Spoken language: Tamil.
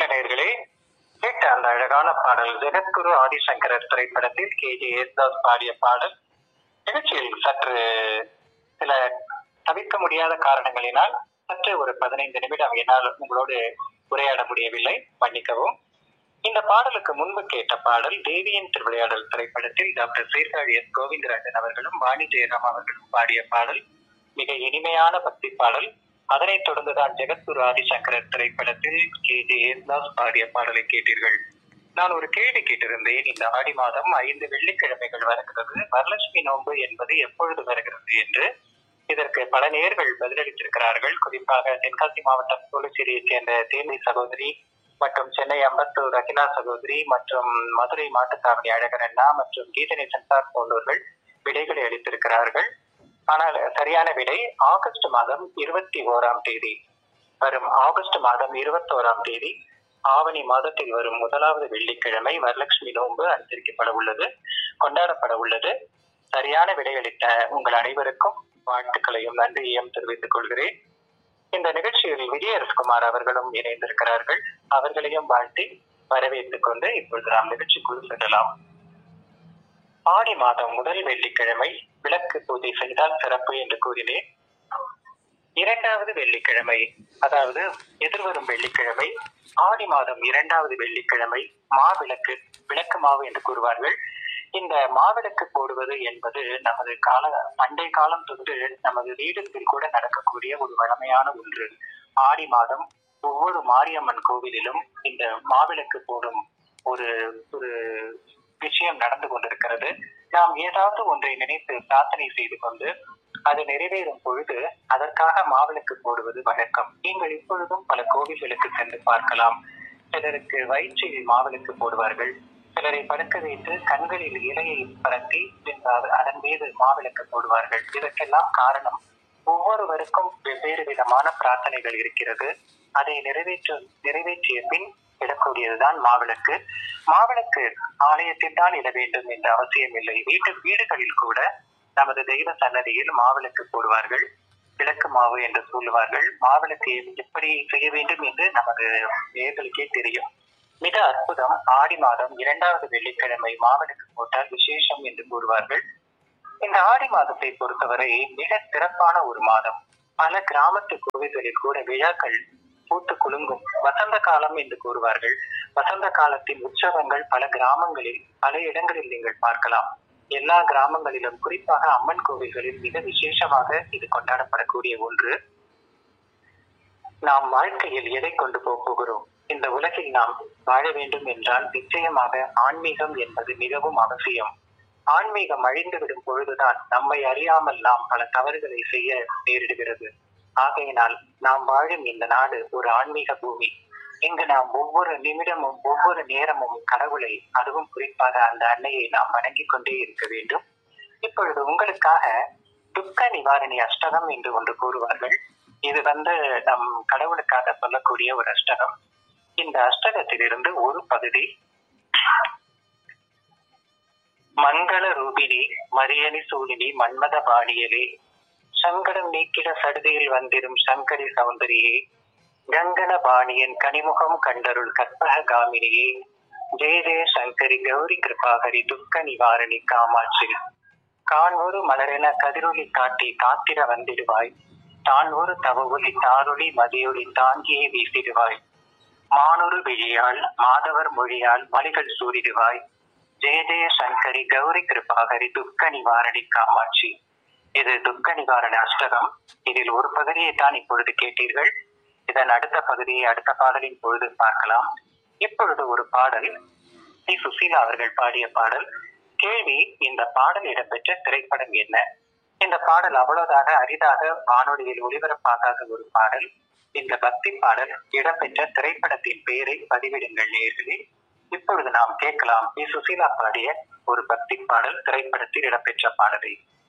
என்ன நேர்களே கேட்ட அந்த அழகான பாடல் ஜெகத்குரு ஆதிசங்கரர் திரைப்படத்தில் கே ஜே யேசுதாஸ் பாடிய பாடல் நிகழ்ச்சியில் சற்று சில தவிர்க்க முடியாத காரணங்களினால் சற்று ஒரு பதினைந்து நிமிடம் என்னால் உங்களோடு உரையாட முடியவில்லை மன்னிக்கவும் இந்த பாடலுக்கு முன்பு கேட்ட பாடல் தேவியின் திருவிளையாடல் திரைப்படத்தில் டாக்டர் சீர்காழி எஸ் கோவிந்தராஜன் அவர்களும் வாணி ஜெயராம் அவர்களும் பாடிய பாடல் மிக இனிமையான பக்தி பாடல் அதனைத் தொடர்ந்துதான் ஜெகத்குரு ஆதிசங்கரர் திரைப்படத்தில் கே ஜே யேசுதாஸ் பாடிய பாடலை கேட்டீர்கள் நான் ஒரு கேள்வி கேட்டிருந்தேன் இந்த ஆடி மாதம் ஐந்து வெள்ளிக்கிழமைகள் வருகிறது வரலட்சுமி நோன்பு என்பது எப்பொழுது வருகிறது என்று இதற்கு பல நேர்கள் பதிலளித்திருக்கிறார்கள் குறிப்பாக தென்காசி மாவட்டம் சோழச்சேரியைச் சேர்ந்த தேனி சகோதரி மற்றும் சென்னை அம்பத்தூர் அகிலா சகோதரி மற்றும் மதுரை மாட்டுத்தாவணி அழகர் அண்ணா மற்றும் கீதநேசன் சார் போன்றவர்கள் விடைகளை அளித்திருக்கிறார்கள் ஆனால் சரியான விடை ஆகஸ்ட் மாதம் இருபத்தி ஓராம் தேதி வரும் ஆகஸ்ட் மாதம் இருபத்தோராம் தேதி ஆவணி மாதத்தில் வரும் முதலாவது வெள்ளிக்கிழமை வரலட்சுமி நோன்பு அனுசரிக்கப்பட உள்ளது கொண்டாடப்பட உள்ளது சரியான விடையளித்த உங்கள் அனைவருக்கும் வாழ்த்துக்களையும் நன்றியையும் தெரிவித்துக் கொள்கிறேன் இந்த நிகழ்ச்சியில் விஜயரசகுமார் அவர்களும் இணைந்திருக்கிறார்கள் அவர்களையும் வாழ்த்தி வரவேற்றுக் கொண்டு இப்பொழுது நாம் நிகழ்ச்சிக்குள் செல்லலாம் ஆடி மாதம் முதல் வெள்ளிக்கிழமை விளக்கு பூஜை செய்தால் சிறப்பு என்று கூறினேன் இரண்டாவது வெள்ளிக்கிழமை அதாவது எதிர்வரும் வெள்ளிக்கிழமை ஆடி மாதம் இரண்டாவது வெள்ளிக்கிழமை மாவிளக்கு விளக்கு மாவு என்று கூறுவார்கள் இந்த மாவிளக்கு போடுவது என்பது நமது கால பண்டை காலம் தொட்டு நமது வீடுகளில் கூட நடக்கக்கூடிய ஒரு வளமையான ஒன்று ஆடி மாதம் ஒவ்வொரு மாரியம்மன் கோவிலிலும் இந்த மாவிளக்கு போடும் ஒரு ஒரு விஷயம் நடந்து கொண்டிருக்கிறது நாம் ஏதாவது ஒன்றை நினைத்து பிரார்த்தனை செய்து கொண்டு அது நிறைவேறும் பொழுது அதற்காக மாவிளக்கு போடுவது வழக்கம் நீங்கள் இப்பொழுதும் பல கோவில்களுக்கு சென்று பார்க்கலாம் சிலருக்கு வயிற்றில் மாவிளக்கு போடுவார்கள் சிலரை படுக்க வைத்து கண்களில் இலையை பரத்தி பின்னர் அதன் மீது மாவிளக்கு போடுவார்கள் இதற்கெல்லாம் காரணம் ஒவ்வொருவருக்கும் வெவ்வேறு விதமான பிரார்த்தனைகள் இருக்கிறது அதை நிறைவேற்று நிறைவேற்றிய பின் இடக்கூடியதுதான் மாவிளக்கு மாவிளக்கு ஆலயத்தில் தான் இட வேண்டும் என்ற அவசியம் இல்லை வீட்டு வீடுகளில் கூட நமது தெய்வ சன்னதியில் மாவிளக்கு போடுவார்கள் விளக்கு மாவு என்று சொல்லுவார்கள் மாவிளக்கு எப்படி செய்ய வேண்டும் என்று நமது நேர்களுக்கே தெரியும் மிக அற்புதம் ஆடி மாதம் இரண்டாவது வெள்ளிக்கிழமை மாவிளக்கு போட்டால் விசேஷம் என்று கூறுவார்கள் இந்த ஆடி மாதத்தை பொறுத்தவரை மிக சிறப்பான ஒரு மாதம் பல கிராமத்து கோவில்களில் கூட விழாக்கள் பூத்து குலுங்கும் வசந்த காலம் என்று கூறுவார்கள் வசந்த காலத்தின் உற்சவங்கள் பல கிராமங்களில் பல இடங்களில் நீங்கள் பார்க்கலாம் எல்லா கிராமங்களிலும் குறிப்பாக அம்மன் கோவில்களில் மிக விசேஷமாக இது கொண்டாடப்படக்கூடிய ஒன்று நாம் வாழ்க்கையில் எதை கொண்டு போக போகிறோம் இந்த உலகில் நாம் வாழ வேண்டும் என்றால் நிச்சயமாக ஆன்மீகம் என்பது மிகவும் அவசியம் ஆன்மீகம் அழிந்துவிடும் பொழுதுதான் நம்மை அறியாமல் நாம் பல தவறுகளை செய்ய நேரிடுகிறது ஆகையினால் நாம் வாழும் இந்த நாடு ஒரு ஆன்மீக பூமி இங்கு நாம் ஒவ்வொரு நிமிடமும் ஒவ்வொரு நேரமும் கடவுளை அதுவும் குறிப்பாக அந்த அன்னையை நாம் வணங்கிக் கொண்டே இருக்க வேண்டும் இப்பொழுது உங்களுக்காக துக்க நிவாரணி அஷ்டகம் என்று ஒன்று கூறுவார்கள் இது வந்து நம் கடவுளுக்காக சொல்லக்கூடிய ஒரு அஷ்டகம் இந்த அஷ்டகத்திலிருந்து ஒரு பகுதி மங்கள ரூபிணி மரியணி சூழினி மன்மத பாணியலே சங்கடம் நீக்கிட சடுதியில் வந்திரும் சங்கரி சௌந்தரியே கங்கன பாணியன் கனிமுகம் கண்டருள் கற்பக காமினியே ஜெய ஜெய சங்கரி கௌரி கிருபாகரி துக்க நிவாரணி காமாட்சி கான் ஒரு மலரென கதிரொலி காட்டி காத்திர வந்திடுவாய் தான் ஒரு தவொலி தாரொலி மதியொலி தாங்கியே வீசிடுவாய் மானொரு விழியால் மாதவர் மொழியால் மலிகள் சூரிடுவாய் ஜெய ஜெய சங்கரி கௌரி கிருபாகரி துக்க நிவாரணி காமாட்சி இது துக்க நிவாரண அஷ்டகம் இதில் ஒரு பகுதியை தான் இப்பொழுது கேட்டீர்கள் இதன் அடுத்த பகுதியை அடுத்த பாடலின் பொழுது பார்க்கலாம் இப்பொழுது ஒரு பாடல் டி சுசீலா அவர்கள் பாடிய பாடல் கேள்வி இந்த பாடல் இடம்பெற்ற திரைப்படம் என்ன இந்த பாடல் அவ்வளவுதாக அரிதாக வானொலியில் ஒளிபரப்பாகாத ஒரு பாடல் இந்த பக்தி பாடல் இடம்பெற்ற திரைப்படத்தின் பெயரை பதிவிடுங்கள் நேர்களே இப்பொழுது நாம் கேட்கலாம் டி சுசீலா பாடிய ஒரு பக்தி பாடல் திரைப்படத்தில் இடம்பெற்ற பாடலை